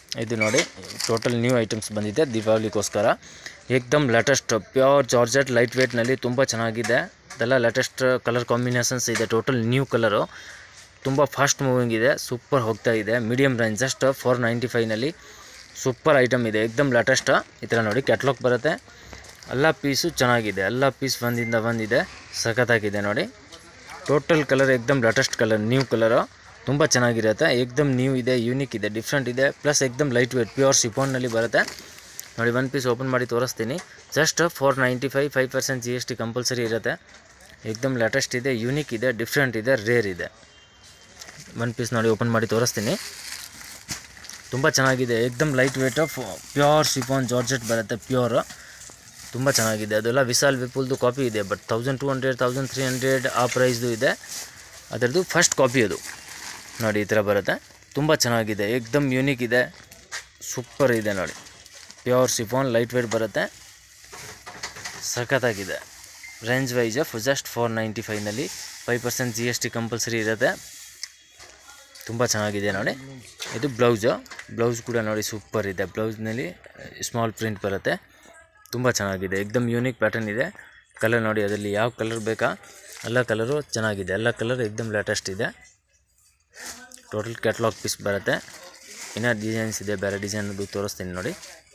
ಇದು ನೋಡಿ total new items ಬಂದಿದೆ ದೀಪಾವಳಿಗೋಸ್ಕರ ಏಕ್ದಮ್ ಲೇಟೆಸ್ಟ್ ಪ್ಯೂರ್ ಜಾರ್ಜೆಟ್ ಲೈಟ್ ವೇಟ್ನಲ್ಲಿ ತುಂಬ ಚೆನ್ನಾಗಿದೆ ಇದೆಲ್ಲ ಲೇಟೆಸ್ಟ್ ಕಲರ್ ಕಾಂಬಿನೇಷನ್ಸ್ ಇದೆ ಟೋಟಲ್ ನ್ಯೂ ಕಲರು ತುಂಬ ಫಾಸ್ಟ್ ಮೂವಿಂಗ್ ಇದೆ ಸೂಪರ್ ಹೋಗ್ತಾ ಇದೆ medium range just four ninety ಫೈವ್ನಲ್ಲಿ ಸೂಪರ್ ಐಟಮ್ ಇದೆ ಏಕ್ದಮ್ ಲೇಟೆಸ್ಟ್ ಈ ಥರ ನೋಡಿ ಕ್ಯಾಟ್ಲಾಗ್ ಬರುತ್ತೆ ಎಲ್ಲ ಪೀಸು ಚೆನ್ನಾಗಿದೆ ಎಲ್ಲ ಪೀಸ್ ಒಂದಿಂದ ಒಂದಿದೆ ಸಖತ್ತಾಗಿದೆ ನೋಡಿ ಟೋಟಲ್ ಕಲರ್ ಏಕ್ದಮ್ ಲೇಟೆಸ್ಟ್ ಕಲರ್ ನ್ಯೂ ಕಲರು ತುಂಬ ಚೆನ್ನಾಗಿರುತ್ತೆ ಏಕ್ದಮ್ ನ್ಯೂ ಇದೆ ಯೂನಿಕ್ ಇದೆ ಡಿಫ್ರೆಂಟ್ ಇದೆ ಪ್ಲಸ್ ಏಕ್ದಮ್ ಲೈಟ್ ವೇಟ್ ಪ್ಯೂರ್ ಶಿಫಾನ್ನಲ್ಲಿ ಬರುತ್ತೆ ನೋಡಿ ಒನ್ ಪೀಸ್ ಓಪನ್ ಮಾಡಿ ತೋರಿಸ್ತೀನಿ just four ninety five five percent G S T compulsory ಇರುತ್ತೆ ಏಕ್ದಮ್ ಲೇಟೆಸ್ಟ್ ಇದೆ ಯೂನಿಕ್ ಇದೆ ಡಿಫ್ರೆಂಟ್ ಇದೆ ರೇರ್ ಇದೆ ಒನ್ ಪೀಸ್ ನೋಡಿ ಓಪನ್ ಮಾಡಿ ತೋರಿಸ್ತೀನಿ ತುಂಬ ಚೆನ್ನಾಗಿದೆ ಏಕ್ದಮ್ light weight pure chiffon georgette ಬರುತ್ತೆ ಪ್ಯೂರ್ ತುಂಬ ಚೆನ್ನಾಗಿದೆ ಅದೆಲ್ಲ ವಿಶಾಲ್ ವಿಪುಲ್ದು ಕಾಪಿ ಇದೆ but thousand two hundred thousand three hundred ಆ ಪ್ರೈಸ್ದು ಇದೆ ಅದರದ್ದು ಫಸ್ಟ್ ಕಾಪಿ ಅದು ನೋಡಿ ಈ ಥರ ಬರುತ್ತೆ ತುಂಬ ಚೆನ್ನಾಗಿದೆ ಏಕ್ದಮ್ ಯೂನಿಕ್ ಇದೆ ಸೂಪರ್ ಇದೆ ನೋಡಿ ಪ್ಯೂರ್ ಶಿಫಾನ್ ಲೈಟ್ ವೇಟ್ ಬರುತ್ತೆ ಸಖತ್ತಾಗಿದೆ range wise just four ninety ಫೈವ್ನಲ್ಲಿ five percent G S T compulsory ಇರುತ್ತೆ ತುಂಬ ಚೆನ್ನಾಗಿದೆ ನೋಡಿ ಇದು ಬ್ಲೌಸು ಬ್ಲೌಸ್ ಕೂಡ ನೋಡಿ ಸೂಪರ್ ಇದೆ ಬ್ಲೌಸ್ನಲ್ಲಿ ಸ್ಮಾಲ್ ಪ್ರಿಂಟ್ ಬರುತ್ತೆ ತುಂಬ ಚೆನ್ನಾಗಿದೆ ಏಕ್ದಮ್ ಯೂನಿಕ್ ಪ್ಯಾಟರ್ನ್ ಇದೆ ಕಲರ್ ನೋಡಿ ಅದರಲ್ಲಿ ಯಾವ ಕಲರ್ ಬೇಕಾ ಎಲ್ಲ ಕಲರು ಚೆನ್ನಾಗಿದೆ ಎಲ್ಲ ಕಲರ್ ಏಕ್ದಮ್ ಲೇಟೆಸ್ಟ್ ಇದೆ ಟೋಟಲ್ ಕ್ಯಾಟ್ಲಾಗ್ ಪೀಸ್ ಬರುತ್ತೆ ಇನ್ನೂ ಡಿಸೈನ್ಸ್ ಇದೆ ಬೇರೆ ಡಿಸೈನ್ ಅದು ತೋರಿಸ್ತೀನಿ ನೋಡಿ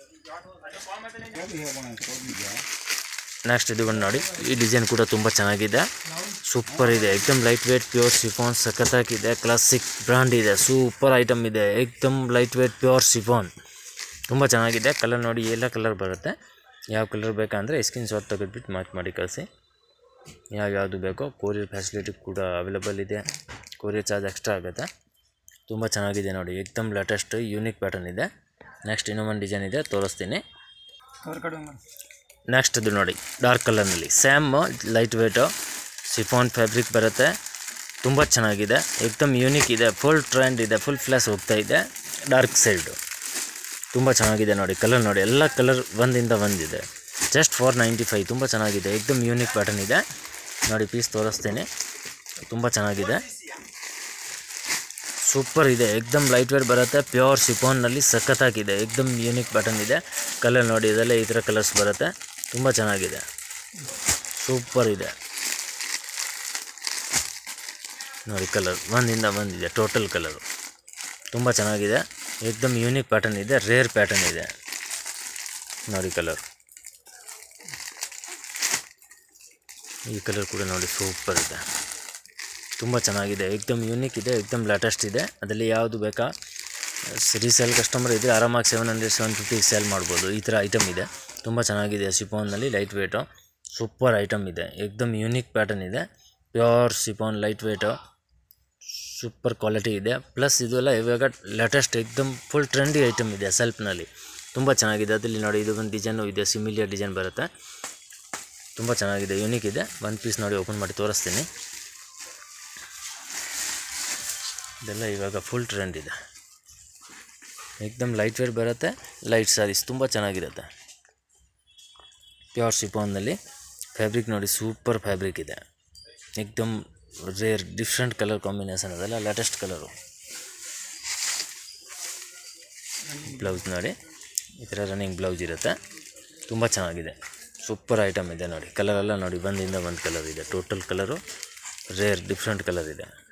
ನೆಕ್ಸ್ಟ್ ಇದು ಬಂದು ನೋಡಿ ಈ ಡಿಸೈನ್ ಕೂಡ ತುಂಬ ಚೆನ್ನಾಗಿದೆ ಸೂಪರ್ ಇದೆ ಏಕ್ದಮ್ ಲೈಟ್ ವೇಟ್ ಪ್ಯೂರ್ ಶಿಫಾನ್ ಸಖತ್ತಾಗಿದೆ ಕ್ಲಾಸಿಕ್ ಬ್ರ್ಯಾಂಡ್ ಇದೆ ಸೂಪರ್ ಐಟಮ್ ಇದೆ ಏಕ್ದಮ್ ಲೈಟ್ ವೇಟ್ ಪ್ಯೂರ್ ಶಿಫಾನ್ ತುಂಬ ಚೆನ್ನಾಗಿದೆ ಕಲರ್ ನೋಡಿ ಎಲ್ಲ ಕಲರ್ ಬರುತ್ತೆ ಯಾವ ಕಲರ್ ಬೇಕಂದರೆ ಸ್ಕ್ರೀನ್ ಶಾಟ್ ತೆಗೆದ್ಬಿಟ್ಟು ಮಾರ್ಕ್ ಮಾಡಿ ಕಳಿಸಿ ಯಾವ ಯಾವುದು ಬೇಕೋ ಕೊರಿಯರ್ ಫೆಸಿಲಿಟಿ ಕೂಡ ಅವೈಲೇಬಲ್ ಇದೆ ಕೊರಿಯರ್ ಚಾರ್ಜ್ ಎಕ್ಸ್ಟ್ರಾ ಆಗುತ್ತೆ ತುಂಬ ಚೆನ್ನಾಗಿದೆ ನೋಡಿ ಏಕ್ದಮ್ ಲೇಟೆಸ್ಟ್ ಯೂನಿಕ್ ಪ್ಯಾಟರ್ನ್ ಇದೆ ನೆಕ್ಸ್ಟ್ ಇನ್ನೂ ಒಂದು ಡಿಸೈನ್ ಇದೆ ತೋರಿಸ್ತೀನಿ ನೆಕ್ಸ್ಟ್ ಇದು ನೋಡಿ ಡಾರ್ಕ್ ಕಲರ್ನಲ್ಲಿ same light weight chiffon fabric ಬರುತ್ತೆ ತುಂಬ ಚೆನ್ನಾಗಿದೆ ಏಕ್ದಮ್ ಯೂನಿಕ್ ಇದೆ ಫುಲ್ ಟ್ರೆಂಡ್ ಇದೆ ಫುಲ್ ಫ್ಲಾಸ್ ಹೋಗ್ತಾ ಇದೆ ಡಾರ್ಕ್ ಸೈಡು ತುಂಬ ಚೆನ್ನಾಗಿದೆ ನೋಡಿ ಕಲರ್ ನೋಡಿ ಎಲ್ಲ ಕಲರ್ ಒಂದಿಂದ ಒಂದಿದೆ ಜಸ್ಟ್ ಫೋರ್ ನೈಂಟಿ ಫೈವ್ ತುಂಬ ಚೆನ್ನಾಗಿದೆ ಏಕ್ದಮ್ ಯೂನಿಕ್ ಪ್ಯಾಟರ್ನ್ ಇದೆ ನೋಡಿ ಪೀಸ್ ತೋರಿಸ್ತೀನಿ ತುಂಬ ಚೆನ್ನಾಗಿದೆ ಸೂಪರ್ ಇದೆ ಏಕ್ದಮ್ ಲೈಟ್ ವೇಟ್ ಬರುತ್ತೆ ಪ್ಯೂರ್ ಶಿಫಾನ್ನಲ್ಲಿ ಸಖತ್ತಾಗಿದೆ ಏಕ್ದಮ್ ಯೂನಿಕ್ ಪ್ಯಾಟರ್ನ್ ಇದೆ ಕಲರ್ ನೋಡಿ ಇದೆಲ್ಲ ಈ ಥರ ಕಲರ್ಸ್ ಬರುತ್ತೆ ತುಂಬ ಚೆನ್ನಾಗಿದೆ ಸೂಪರ್ ಇದೆ ನೋಡಿ ಕಲರ್ ಒಂದಿಂದ ಒಂದಿದೆ ಟೋಟಲ್ ಕಲರು ತುಂಬ ಚೆನ್ನಾಗಿದೆ ಏಕ್ದಮ್ ಯೂನಿಕ್ ಪ್ಯಾಟರ್ನ್ ಇದೆ ರೇರ್ ಪ್ಯಾಟರ್ನ್ ಇದೆ ನೋಡಿ ಕಲರ್ ಈ ಕಲರ್ ಕೂಡ ನೋಡಿ ಸೂಪರ್ ಇದೆ ತುಂಬ ಚೆನ್ನಾಗಿದೆ ಏಕ್ದಮ್ ಯೂನಿಕ್ ಇದೆ ಏಕ್ದಮ್ ಲೇಟೆಸ್ಟ್ ಇದೆ ಅದರಲ್ಲಿ ಯಾವುದು ಬೇಕಾ ರೀಸೇಲ್ ಕಸ್ಟಮರ್ ಇದ್ದರೆ ಆರಾಮಾಗಿ ಸೆವೆನ್ ಹಂಡ್ರೆಡ್ ಸೆವೆನ್ ಫಿಫ್ಟಿಗೆ ಸೇಲ್ ಮಾಡ್ಬೋದು ಈ ಥರ ಐಟಮ್ ಇದೆ ತುಂಬ ಚೆನ್ನಾಗಿದೆ ಸಿಫಾನ್ನಲ್ಲಿ ಲೈಟ್ ವೇಟು ಸೂಪರ್ ಐಟಮ್ ಇದೆ ಏಕ್ದಮ್ ಯೂನಿಕ್ ಪ್ಯಾಟರ್ನ್ ಇದೆ pure chiffon light weight super quality ಇದೆ ಪ್ಲಸ್ ಇದೆಲ್ಲ ಇವಾಗ ಲೇಟೆಸ್ಟ್ ಏಕ್ದಮ್ ಫುಲ್ ಟ್ರೆಂಡಿ ಐಟಮ್ ಇದೆ ಸೆಲ್ಫ್ನಲ್ಲಿ ತುಂಬ ಚೆನ್ನಾಗಿದೆ ಅದರಲ್ಲಿ ನೋಡಿ ಇದು ಒಂದು ಡಿಸೈನು ಇದೆ ಸಿಮಿಲಿಯರ್ ಡಿಸೈನ್ ಬರುತ್ತೆ ತುಂಬ ಚೆನ್ನಾಗಿದೆ ಯೂನಿಕ್ ಇದೆ ಒಂದು ಪೀಸ್ ನೋಡಿ ಓಪನ್ ಮಾಡಿ ತೋರಿಸ್ತೀನಿ ಇದೆಲ್ಲ ಇವಾಗ ಫುಲ್ ಟ್ರೆಂಡ್ ಇದೆ ಏಕ್ದಮ್ ಲೈಟ್ ವೇಟ್ ಬರುತ್ತೆ ಲೈಟ್ ಸಾರೀಸ್ ತುಂಬ ಚೆನ್ನಾಗಿರುತ್ತೆ ಪ್ಯೂರ್ ಶಿಫಾನ್ನಲ್ಲಿ ಫ್ಯಾಬ್ರಿಕ್ ನೋಡಿ ಸೂಪರ್ ಫ್ಯಾಬ್ರಿಕ್ ಇದೆ ಏಕ್ದಮ್ ರೇರ್ ಡಿಫ್ರೆಂಟ್ ಕಲರ್ ಕಾಂಬಿನೇಷನ್ ಅದೆಲ್ಲ ಲೇಟೆಸ್ಟ್ ಕಲರು ಬ್ಲೌಸ್ ನೋಡಿ ಈ ಥರ ರನ್ನಿಂಗ್ ಬ್ಲೌಸ್ ಇರುತ್ತೆ ತುಂಬ ಚೆನ್ನಾಗಿದೆ ಸೂಪರ್ ಐಟಮ್ ಇದೆ ನೋಡಿ ಕಲರೆಲ್ಲ ನೋಡಿ ಒಂದಿಂದ ಒಂದು ಕಲರ್ ಇದೆ total colour rare different colour ಇದೆ